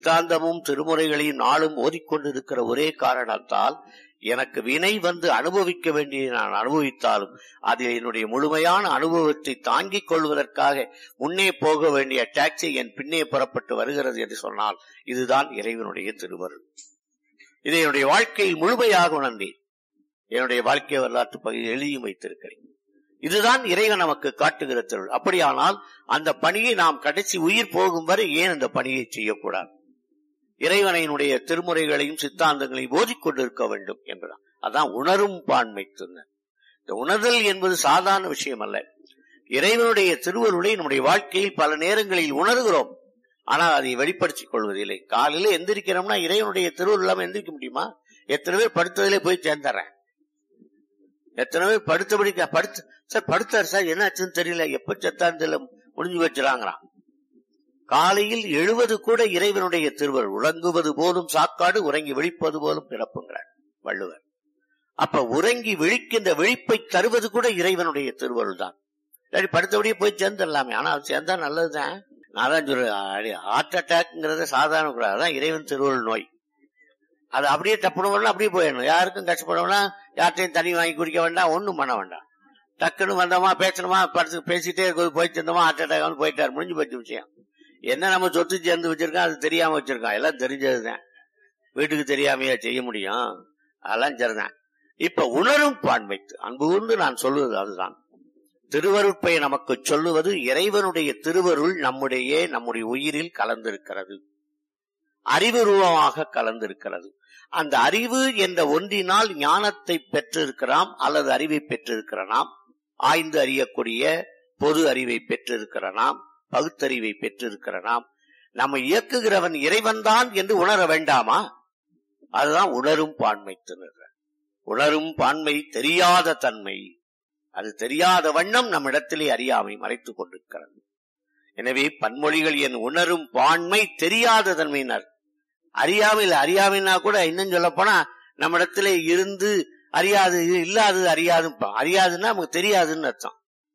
சித்தாந்தமும் திருமுறைகளையும் நாளும் ஓதிக்கொண்டிருக்கிற ஒரே காரணத்தால் எனக்கு வினை வந்து அனுபவிக்க வேண்டிய நான் அனுபவித்தாலும் அதில் என்னுடைய முழுமையான அனுபவத்தை தாங்கிக் கொள்வதற்காக முன்னே போக வேண்டிய டாக்ஸி என் பின்னே புறப்பட்டு வருகிறது என்று சொன்னால் இதுதான் இறைவனுடைய திருவருள் இதை என்னுடைய வாழ்க்கையில் முழுமையாக உணர்ந்தேன் என்னுடைய வாழ்க்கை வரலாற்று பகுதியில் எழுதியும் வைத்திருக்கிறேன் இதுதான் இறைவன் நமக்கு காட்டுகிற திருள் அப்படியானால் அந்த பணியை நாம் கடைசி உயிர் போகும் வரை ஏன் அந்த பணியை செய்யக்கூடாது இறைவனையினுடைய திருமுறைகளையும் சித்தாந்தங்களையும் போதிக்கொண்டிருக்க வேண்டும் என்பதான் அதான் உணரும் பான்மை சொன்ன இந்த உணர்தல் என்பது சாதாரண விஷயம் அல்ல இறைவனுடைய திருவருளை நம்முடைய வாழ்க்கையில் பல நேரங்களில் உணர்கிறோம் ஆனால் அதை வெளிப்படுத்திக் கொள்வதில்லை காலையில எந்திரிக்கிறோம்னா இறைவனுடைய திருவருள் இல்லாம எந்திரிக்க முடியுமா எத்தனை பேர் படுத்ததிலே போய் சேர்ந்துறேன் எத்தனை பேர் படுத்தபடி படுத்து சார் படுத்தார் சார் என்னாச்சுன்னு தெரியல எப்ப செத்தான்னு தெரியல முடிஞ்சு வச்சுறாங்கிறான் காலையில் எழுவது கூட இறைவனுடைய திருவருள் உறங்குவது போலும் சாக்காடு உறங்கி விழிப்பது போலும் கிடப்புங்கிறார் வள்ளுவர் அப்ப உறங்கி விழிக்கின்ற விழிப்பை தருவது கூட இறைவனுடைய திருவருள் தான் சரி படுத்தபடியே போய் சேர்ந்துடலாமே ஆனா அது சேர்ந்தா நல்லதுதான் நான் தான் சொல்றேன் ஹார்ட் அட்டாக்ங்கிறத சாதாரண கூடாது அதான் இறைவன் திருவருள் நோய் அது அப்படியே தப்புனவனா அப்படியே போயிடணும் யாருக்கும் கஷ்டப்படணும்னா யார்ட்டையும் தண்ணி வாங்கி குடிக்க வேண்டாம் ஒண்ணும் பண்ண வேண்டாம் டக்குன்னு வந்தோமா பேசணுமா படுத்து பேசிட்டே இருக்கும் போய் சேர்ந்தோமா ஹார்ட் அட்டாக் வந்து போயிட்டாரு முடிஞ்சு போச்சு விஷயம் என்ன நம்ம சொத்து சேர்ந்து வச்சிருக்கோம் அது தெரியாம வச்சிருக்கோம் எல்லாம் தெரிஞ்சதுதான் வீட்டுக்கு தெரியாமையா செய்ய முடியும் அதெல்லாம் சரிதான் இப்ப உணரும் பான்மை அன்புன்னு நான் சொல்லுவது அதுதான் திருவருட்பை நமக்கு சொல்லுவது இறைவனுடைய திருவருள் நம்முடைய நம்முடைய உயிரில் கலந்திருக்கிறது அறிவு ரூபமாக கலந்திருக்கிறது அந்த அறிவு என்ற ஒன்றினால் ஞானத்தை பெற்றிருக்கிறோம் அல்லது அறிவை பெற்றிருக்கிறனாம் ஆய்ந்து அறியக்கூடிய பொது அறிவை பெற்றிருக்கிறனாம் பகுத்தறிவை பெற்றிருக்கிறனாம் நம்ம இயக்குகிறவன் இறைவன்தான் என்று உணர வேண்டாமா அதுதான் உணரும் பான்மை திணற உணரும் பான்மை தெரியாத தன்மை அது தெரியாத வண்ணம் நம்மிடத்திலே அறியாமை மறைத்துக் கொண்டிருக்கிறது எனவே பன்மொழிகள் என் உணரும் பான்மை தெரியாத தன்மையினர் அறியாமையில் அறியாமைன்னா கூட இன்னும் சொல்ல போனா நம்ம இடத்துல இருந்து அறியாது இல்லாதது அறியாது அறியாதுன்னா நமக்கு தெரியாதுன்னு அர்த்தம்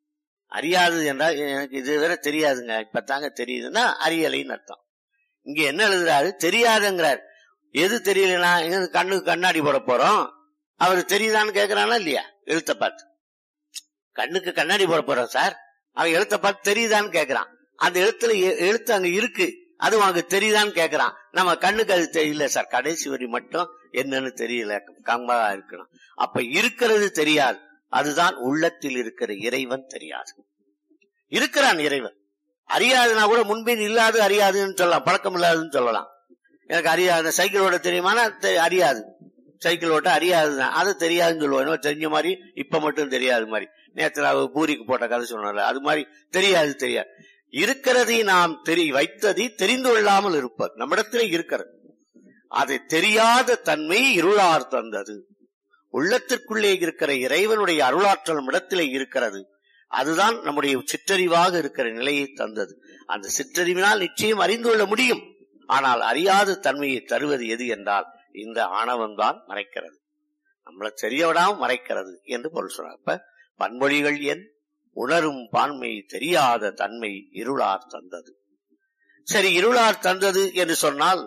அறியாது என்றால் எனக்கு இது வேற தெரியாதுங்க இப்பதாங்க தெரியுதுன்னா அறியலைன்னு அர்த்தம் இங்க என்ன எழுதுறாரு தெரியாதுங்கிறார் எது தெரியலனா கண்ணுக்கு கண்ணாடி போட போறோம் அவரு தெரியுதான்னு கேக்குறானா இல்லையா எழுத்த பார்த்து கண்ணுக்கு கண்ணாடி போட போறோம் சார் அவன் எழுத்த பார்த்து தெரியுதான்னு கேக்குறான் அந்த எழுத்துல எழுத்து அங்க இருக்கு அது உனக்கு தெரியுதான்னு கேக்குறான் நம்ம கண்ணுக்கு அது தெரியல சார் கடைசி வரி மட்டும் என்னன்னு தெரியல கம்பா இருக்கணும் அப்ப இருக்கிறது தெரியாது அதுதான் உள்ளத்தில் இருக்கிற இறைவன் தெரியாது இருக்கிறான் இறைவன் அறியாதுன்னா கூட முன்பின் இல்லாது அறியாதுன்னு சொல்லலாம் பழக்கம் இல்லாதுன்னு சொல்லலாம் எனக்கு அறியாது சைக்கிள் ஓட்ட தெரியுமானா அறியாது சைக்கிள் ஓட்ட அறியாதுதான் அது தெரியாதுன்னு சொல்லுவோம் தெரிஞ்ச மாதிரி இப்ப மட்டும் தெரியாது மாதிரி நேற்று பூரிக்கு போட்ட கதை சொன்னால அது மாதிரி தெரியாது தெரியாது இருக்கிறதை நாம் தெரி வைத்ததை தெரிந்து கொள்ளாமல் இருப்பது நம்மிடத்திலே இருக்கிறது அதை தெரியாத தன்மை இருளார் தந்தது உள்ளத்திற்குள்ளே இருக்கிற இறைவனுடைய அருளாற்றல் இடத்திலே இருக்கிறது அதுதான் நம்முடைய சிற்றறிவாக இருக்கிற நிலையை தந்தது அந்த சிற்றறிவினால் நிச்சயம் அறிந்து கொள்ள முடியும் ஆனால் அறியாத தன்மையை தருவது எது என்றால் இந்த ஆணவம் தான் மறைக்கிறது நம்மளை தெரிய விடாம மறைக்கிறது என்று பொருள் சொல்றார் இப்ப பன்மொழிகள் என் உணரும் பான்மை தெரியாத தன்மை இருளார் தந்தது சரி இருளார் தந்தது என்று சொன்னால்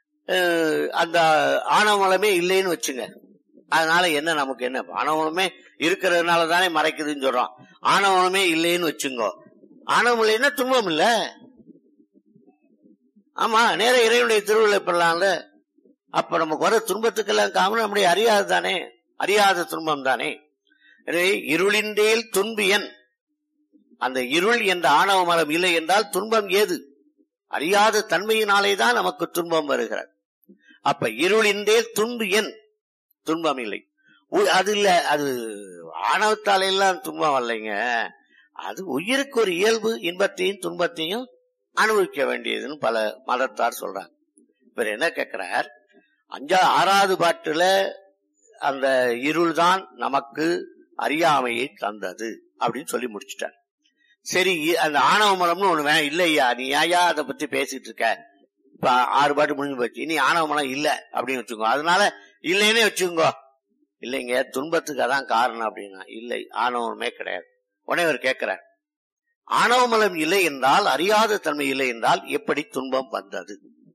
அந்த ஆணவமலமே இல்லைன்னு வச்சுங்க அதனால என்ன நமக்கு என்ன ஆணவமே இருக்கிறதுனால தானே மறைக்குதுன்னு சொல்றோம் ஆணவமே இல்லைன்னு வச்சுங்கோ ஆணவம் இல்லைன்னா துன்பம் இல்ல ஆமா நேர இறைவனுடைய திருவிழா பெறலாம்ல அப்ப நமக்கு வர துன்பத்துக்கெல்லாம் காரணம் நம்முடைய அறியாது தானே அறியாத துன்பம் தானே எனவே இருளின்றேல் துன்பியன் அந்த இருள் என்ற ஆணவ மரம் இல்லை என்றால் துன்பம் ஏது அறியாத தன்மையினாலே தான் நமக்கு துன்பம் வருகிறது அப்ப இருளின்றேல் துன்பு என் துன்பம் இல்லை அது இல்ல அது ஆணவத்தால எல்லாம் துன்பம் இல்லைங்க அது உயிருக்கு ஒரு இயல்பு இன்பத்தையும் துன்பத்தையும் அனுபவிக்க வேண்டியதுன்னு பல மதத்தார் சொல்றாங்க இவர் என்ன கேட்கிறார் அஞ்சா ஆறாவது பாட்டுல அந்த இருள் தான் நமக்கு அறியாமையை தந்தது அப்படின்னு சொல்லி முடிச்சுட்டார் சரி அந்த ஆணவ மலம்னு ஒண்ணு வேணாம் இல்லையா நீ ஏயா அதை பத்தி பேசிட்டு இருக்க இப்ப ஆறு பாட்டு முடிஞ்சு போச்சு இனி ஆணவ மலம் இல்ல அப்படின்னு வச்சுக்கோ அதனால இல்லைன்னே வச்சுக்கோ இல்லைங்க துன்பத்துக்கு அதான் காரணம் அப்படின்னா இல்லை ஆணவமே கிடையாது உடனே அவர் கேட்கிறார் ஆணவ மலம் இல்லை என்றால் அறியாத தன்மை இல்லை என்றால் எப்படி துன்பம் வந்தது